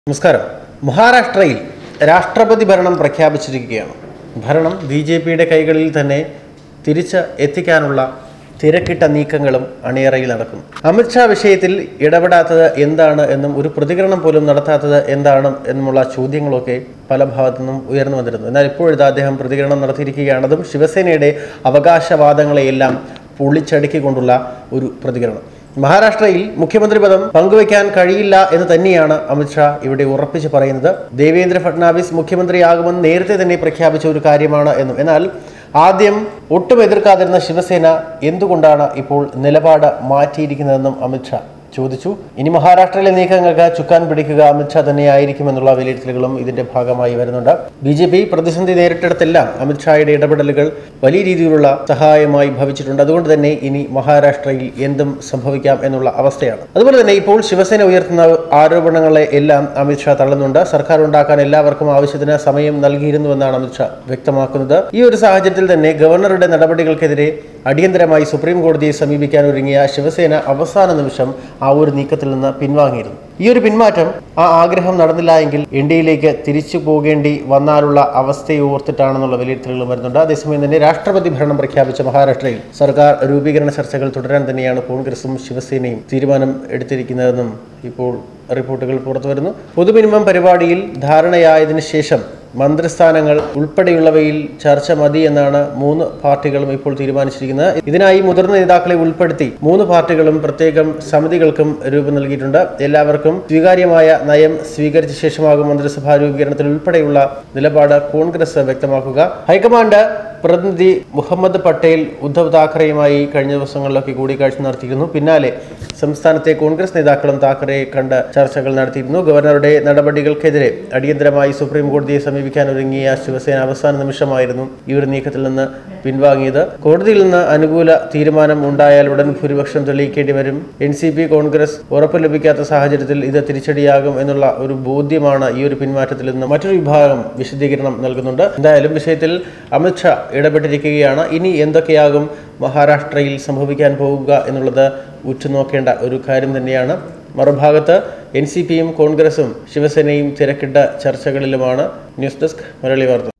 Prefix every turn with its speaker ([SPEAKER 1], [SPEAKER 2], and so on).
[SPEAKER 1] നമസ്കാരം മഹാരാഷ്ട്രയിൽ രാഷ്ട്രപതി ഭരണം പ്രഖ്യാപിച്ചിരിക്കുകയാണ് ഭരണം ബി ജെ പിയുടെ കൈകളിൽ തന്നെ തിരിച്ച് എത്തിക്കാനുള്ള തിരക്കിട്ട നീക്കങ്ങളും അണിയറയിൽ നടക്കുന്നു അമിത്ഷാ വിഷയത്തിൽ ഇടപെടാത്തത് എന്താണ് എന്നും ഒരു പ്രതികരണം പോലും നടത്താത്തത് എന്താണ് എന്നുമുള്ള ചോദ്യങ്ങളൊക്കെ പല ഭാഗത്തു നിന്നും ഉയർന്നു വന്നിരുന്നു എന്നാൽ ഇപ്പോഴിതാ അദ്ദേഹം പ്രതികരണം നടത്തിയിരിക്കുകയാണ് അതും ശിവസേനയുടെ അവകാശവാദങ്ങളെയെല്ലാം പൊളിച്ചടുക്കിക്കൊണ്ടുള്ള ഒരു പ്രതികരണം മഹാരാഷ്ട്രയിൽ മുഖ്യമന്ത്രി പദം പങ്കുവയ്ക്കാൻ കഴിയില്ല എന്ന് തന്നെയാണ് അമിത്ഷാ ഇവിടെ ഉറപ്പിച്ച് പറയുന്നത് ദേവേന്ദ്ര ഫട്നാവിസ് മുഖ്യമന്ത്രിയാകുമെന്ന് നേരത്തെ തന്നെ പ്രഖ്യാപിച്ച ഒരു കാര്യമാണ് എന്നും എന്നാൽ ആദ്യം ഒട്ടും എതിർക്കാതിരുന്ന ശിവസേന എന്തുകൊണ്ടാണ് ഇപ്പോൾ നിലപാട് മാറ്റിയിരിക്കുന്നതെന്നും അമിത്ഷാ ചോദിച്ചു ഇനി മഹാരാഷ്ട്രയിലെ നീക്കങ്ങൾക്ക് ചുക്കാൻ പിടിക്കുക അമിത്ഷാ തന്നെയായിരിക്കുമെന്നുള്ള വിലയിരുത്തലുകളും ഇതിന്റെ ഭാഗമായി വരുന്നുണ്ട് ബി ജെ പി പ്രതിസന്ധി നേരിട്ടിടത്തെല്ലാം അമിത്ഷായുടെ ഇടപെടലുകൾ വലിയ രീതിയിലുള്ള സഹായമായി ഭവിച്ചിട്ടുണ്ട് അതുകൊണ്ട് തന്നെ ഇനി മഹാരാഷ്ട്രയിൽ എന്തും സംഭവിക്കാം എന്നുള്ള അവസ്ഥയാണ് അതുപോലെ തന്നെ ഇപ്പോൾ ശിവസേന ഉയർത്തുന്ന ആരോപണങ്ങളെ എല്ലാം അമിത്ഷാ തള്ളുന്നുണ്ട് സർക്കാർ ഉണ്ടാക്കാൻ എല്ലാവർക്കും ആവശ്യത്തിന് സമയം നൽകിയിരുന്നുവെന്നാണ് അമിത്ഷാ വ്യക്തമാക്കുന്നത് ഈ ഒരു സാഹചര്യത്തിൽ തന്നെ ഗവർണറുടെ നടപടികൾക്കെതിരെ അടിയന്തരമായി സുപ്രീം കോടതിയെ സമീപിക്കാൻ ഒരുങ്ങിയ ശിവസേന അവസാന നിമിഷം ആ ഒരു നീക്കത്തിൽ നിന്ന് പിൻവാങ്ങിയിരുന്നു ഈ ഒരു പിന്മാറ്റം ആ ആഗ്രഹം നടന്നില്ല എങ്കിൽ എൻ ഡിയിലേക്ക് തിരിച്ചു പോകേണ്ടി വന്നാലുള്ള അവസ്ഥയെ ഓർത്തിട്ടാണെന്നുള്ള വിലയിരുത്തലുകൾ വരുന്നുണ്ട് അതേസമയം തന്നെ രാഷ്ട്രപതി ഭരണം പ്രഖ്യാപിച്ച മഹാരാഷ്ട്രയിൽ സർക്കാർ രൂപീകരണ ചർച്ചകൾ തുടരാൻ തന്നെയാണ് കോൺഗ്രസും ശിവസേനയും തീരുമാനം എടുത്തിരിക്കുന്നതെന്നും ഇപ്പോൾ റിപ്പോർട്ടുകൾ പുറത്തു വരുന്നു പൊതു മിനിമം പരിപാടിയിൽ ധാരണയായതിനു ശേഷം മന്ത്രിസ്ഥാനങ്ങൾ ഉൾപ്പെടെയുള്ളവയിൽ ചർച്ച മതി എന്നാണ് മൂന്ന് പാർട്ടികളും ഇപ്പോൾ തീരുമാനിച്ചിരിക്കുന്നത് ഇതിനായി മുതിർന്ന നേതാക്കളെ ഉൾപ്പെടുത്തി മൂന്ന് പാർട്ടികളും പ്രത്യേകം സമിതികൾക്കും രൂപം നൽകിയിട്ടുണ്ട് എല്ലാവർക്കും സ്വീകാര്യമായ നയം സ്വീകരിച്ച ശേഷമാകും മന്ത്രിസഭാ രൂപീകരണത്തിൽ ഉൾപ്പെടെയുള്ള നിലപാട് കോൺഗ്രസ് വ്യക്തമാക്കുക ഹൈക്കമാൻഡ് പ്രതിനിധി മുഹമ്മദ് പട്ടേൽ ഉദ്ധവ് താക്കറെയുമായി കഴിഞ്ഞ ദിവസങ്ങളിലൊക്കെ കൂടിക്കാഴ്ച നടത്തിയിരുന്നു പിന്നാലെ സംസ്ഥാനത്തെ കോൺഗ്രസ് നേതാക്കളും താക്കറെയെ കണ്ട് ചർച്ചകൾ നടത്തിയിരുന്നു ഗവർണറുടെ നടപടികൾക്കെതിരെ അടിയന്തരമായി സുപ്രീം കോടതിയെ സമീപിക്കാൻ ഒരുങ്ങിയ ശിവസേന അവസാന നിമിഷമായിരുന്നു ഈ ഒരു നീക്കത്തിൽ നിന്ന് പിൻവാങ്ങിയത് കോടതിയിൽ നിന്ന് അനുകൂല തീരുമാനം ഉണ്ടായാൽ ഉടൻ ഭൂരിപക്ഷം തെളിയിക്കേണ്ടി വരും എൻ സി പി കോൺഗ്രസ് ഉറപ്പ് ലഭിക്കാത്ത സാഹചര്യത്തിൽ ഇത് തിരിച്ചടിയാകും എന്നുള്ള ഒരു ബോധ്യമാണ് ഈ ഒരു പിന്മാറ്റത്തിൽ നിന്ന് മറ്റൊരു വിഭാഗം വിശദീകരണം നൽകുന്നുണ്ട് എന്തായാലും വിഷയത്തിൽ അമിത്ഷാ ഇടപെട്ടിരിക്കുകയാണ് ഇനി എന്തൊക്കെയാകും മഹാരാഷ്ട്രയിൽ സംഭവിക്കാൻ പോകുക എന്നുള്ളത് ഉറ്റുനോക്കേണ്ട ഒരു കാര്യം തന്നെയാണ് മറുഭാഗത്ത് എൻ സി പിയും കോൺഗ്രസും ശിവസേനയും തിരക്കിട്ട ചർച്ചകളിലുമാണ് ന്യൂസ് ഡെസ്ക് മലയാളി വാർത്ത